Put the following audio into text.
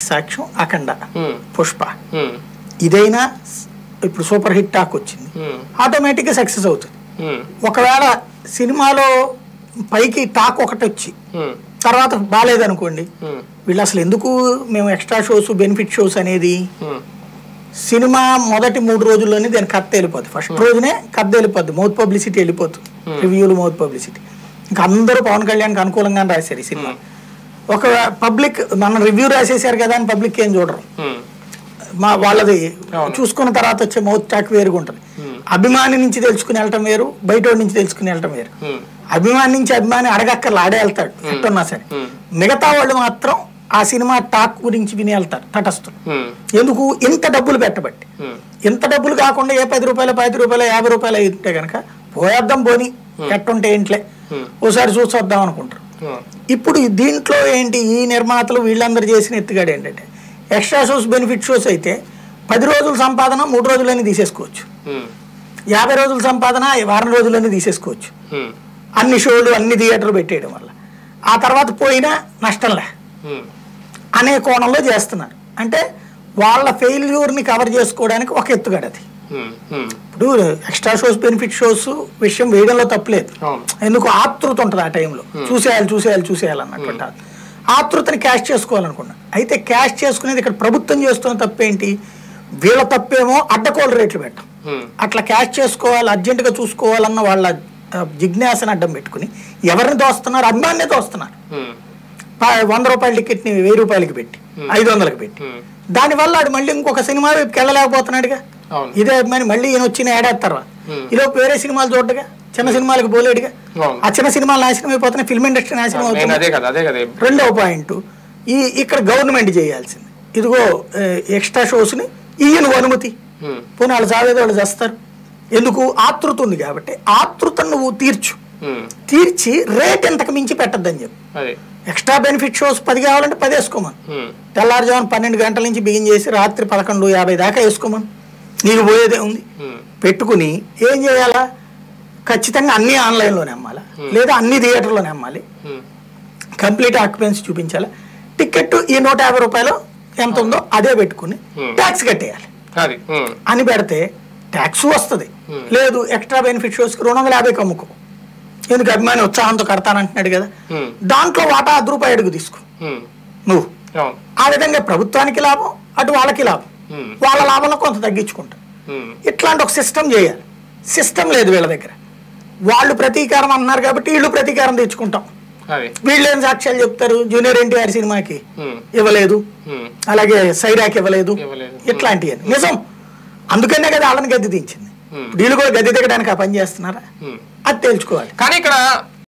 సాక్ష్యం అఖండ ఉమ్, పుష్ప ఉమ్, ఇదైనా ఇప్పుడు సూపర్ హిట్ టాక్ వచ్చింది ఉమ్, ఆటోమేటిక్గా సక్సెస్ అవుతుంది ఉమ్, ఒకవేళ సినిమాలో పైకి టాక్ ఒకటి వచ్చి ఉమ్, తర్వాత బాగాలేదనుకోండి ఉమ్, వీళ్ళు అసలు ఎందుకు మేము ఎక్స్ట్రా షోస్ బెనిఫిట్ షోస్ అనేది ఉమ్, సినిమా మొదటి మూడు రోజుల్లోనే దాని కత్త వెళ్ళిపోద్ది ఫస్ట్ రోజునే కత్త వెళ్ళిపోద్ది మౌత్ పబ్లిసిటీ వెళ్ళిపోతుంది రివ్యూలు మౌత్ పబ్లిసిటీ ఇంకా అందరూ పవన్ కళ్యాణ్కి అనుకూలంగానే రాశారు ఈ సినిమా ఒక పబ్లిక్ మనం రివ్యూ రాసేసారు కదా అని పబ్లిక్ ఏం చూడరు ఉమ్, మా వాళ్ళది అవును. చూసుకున్న తర్వాత వచ్చే మౌత్ టాక్ వేరుగా ఉంటుంది అభిమాని నుంచి తెలుసుకుని వెళ్ళటం వేరు బయట వాడి నుంచి తెలుసుకుని వెళ్ళటం వేరు ఉమ్, అభిమాని నుంచి అభిమాని అడగక్కర్లు ఆడే వెళ్తాడు ఎట్టున్నా సరే ఉమ్, మిగతా వాళ్ళు మాత్రం ఆ సినిమా టాక్ గురించి విని వెళ్తారు తటస్థులు ఉమ్, ఎందుకు ఇంత డబ్బులు పెట్టబట్టి ఉమ్, ఇంత డబ్బులు కాకుండా ఏ పది రూపాయలు పది రూపాయలు యాభై రూపాయలు అయితే కనుక పోయేద్దాం పోని ఎట్టుంటే ఇంట్లే Hmm. ఓసారి చూసొద్దాం అనుకుంటారు ఉమ్, ఇప్పుడు దీంట్లో ఏంటి ఈ నిర్మాతలు వీళ్ళందరూ చేసిన ఎత్తుగాడు ఏంటంటే ఎక్స్ట్రా షోస్ బెనిఫిట్ షోస్ అయితే పది రోజుల సంపాదన మూడు రోజుల్లోనే తీసేసుకోవచ్చు ఉమ్, యాభై రోజుల సంపాదన వారం రోజుల్లోనే తీసేసుకోవచ్చు ఉమ్, అన్ని షోలు అన్ని థియేటర్లు పెట్టేయడం వల్ల ఆ తర్వాత పోయినా నష్టంలే ఉమ్, అనే కోణంలో చేస్తున్నారు అంటే వాళ్ళ ఫెయిల్యూర్ని కవర్ చేసుకోవడానికి ఒక ఎత్తుగడ అది ఉమ్, ఉమ్, ఇప్పుడు ఎక్స్ట్రా షోస్ బెనిఫిట్ షోస్ విషయం వేయడంలో తప్పలేదు అవును ఎందుకు ఆతృత ఉంటుంది ఆ టైంలో చూసేయాలి చూసేయాలి చూసేయాలి అన్నటువంటి ఆతృత. ఆతృతని క్యాష్ చేసుకోవాలనుకున్నా అయితే క్యాష్ చేసుకునేది ఇక్కడ ప్రభుత్వం చేస్తున్న తప్పేంటి వీళ్ళ తప్పేమో అడ్డకోలు రేట్లు పెట్టడం ఉమ్, అట్లా క్యాష్ చేసుకోవాలి అర్జెంటుగా చూసుకోవాలన్న వాళ్ళ ఆ, జిజ్ఞాసను అడ్డం పెట్టుకుని ఎవరిని దోస్తున్నారు అభిమాన్నే దోస్తున్నారు ఉమ్, ప- వంద రూపాయల టికెట్ని వెయ్యి రూపాయలకి పెట్టి ఐదు వందలకి పెట్టి ఉమ్, దానివల్ల ఆడు మళ్ళీ ఇంకొక సినిమా వైపుకి వెళ్ళలేకపోతున్నాడుగా అవును ఇదే అభిమాని మళ్ళీ ఈయన వచ్చిన ఏడాది తర్వాత Hmm. ఈలోపు వేరే సినిమాలు చూడగా చిన్న సినిమాలకు పోలేడుగా అవును ఆ చిన్న సినిమాలు నాశనం అయిపోతున్నాయి ఫిల్మ్ ఇండస్ట్రీ నాశనం నేను అవుతుంది అదే కదా అదే కదా రెండవ పాయింట్ ఈ ఇక్కడ గవర్నమెంట్ చేయాల్సింది ఇదిగో ఎక్స్ట్రా షోస్ని ఈయన అనుమతి ఉమ్, పోనీ వాళ్ళు చావేదో వాళ్ళు చేస్తారు ఎందుకు ఆతృత ఉంది కాబట్టి ఆతృతను నువ్వు తీర్చు ఉమ్, తీర్చి రేట్ ఎంతకు మించి పెట్టద్దని చెప్పు అదే ఎక్స్ట్రా బెనిఫిట్ షోస్ పది కావాలంటే పది వేసుకోమని ఉమ్, తెల్లారుజామున పన్నెండు గంటల నుంచి బిగిన్ చేసి రాత్రి పదకొండు యాభై దాకా వేసుకోమని నీకు పోయేదే ఉంది ఉమ్, పెట్టుకుని ఏం చేయాలా ఖచ్చితంగా అన్ని ఆన్లైన్లోనే అమ్మాలా లేదా అన్ని థియేటర్లోనే అమ్మాలి ఉమ్, కంప్లీట్ ఆక్యుపెన్సీ చూపించాలి టికెట్ ఈ నూట యాభై రూపాయలు ఎంత ఉందో అదే పెట్టుకుని Hmm. ట్యాక్స్ కట్టేయాలి అది ఉమ్, అని పెడితే ట్యాక్స్ వస్తుంది Hmm. లేదు ఎక్స్ట్రా బెనిఫిట్ షోస్కి రెండు వందల యాభైకి అమ్ముకో ఎందుకు అభిమాని ఉత్సాహంతో కడతానంటున్నాడు కదా ఉమ్, దాంట్లో వాటా అర్ధ రూపాయి అడుగు తీసుకో ఉమ్, నువ్వు అవును ఆ విధంగా ప్రభుత్వానికి లాభం అటు వాళ్ళకి లాభం ఉమ్, వాళ్ళ లాభంలో కొంత తగ్గించుకుంటాం ఉమ్, ఇట్లాంటి ఒక సిస్టమ్ చేయాలి సిస్టమ్ లేదు వీళ్ళ దగ్గర వాళ్ళు ప్రతీకారం అన్నారు కాబట్టి వీళ్ళు ప్రతీకారం తెచ్చుకుంటాం అది వీళ్ళు ఏం సాక్ష్యాలు చెప్తారు జూనియర్ ఎన్టీఆర్ సినిమాకి ఉమ్, ఇవ్వలేదు ఉమ్, అలాగే సైరాకి ఇవ్వలేదు ఇవ్వలేదు. ఇట్లాంటివి నిజం అందుకనే కదా వాళ్ళని గద్దె దించింది Hmm. వీళ్ళు కూడా గద్దె దిగడానికి ఆ పని చేస్తున్నారా ఉమ్. అది తేల్చుకోవాలి కానీ ఇక్కడ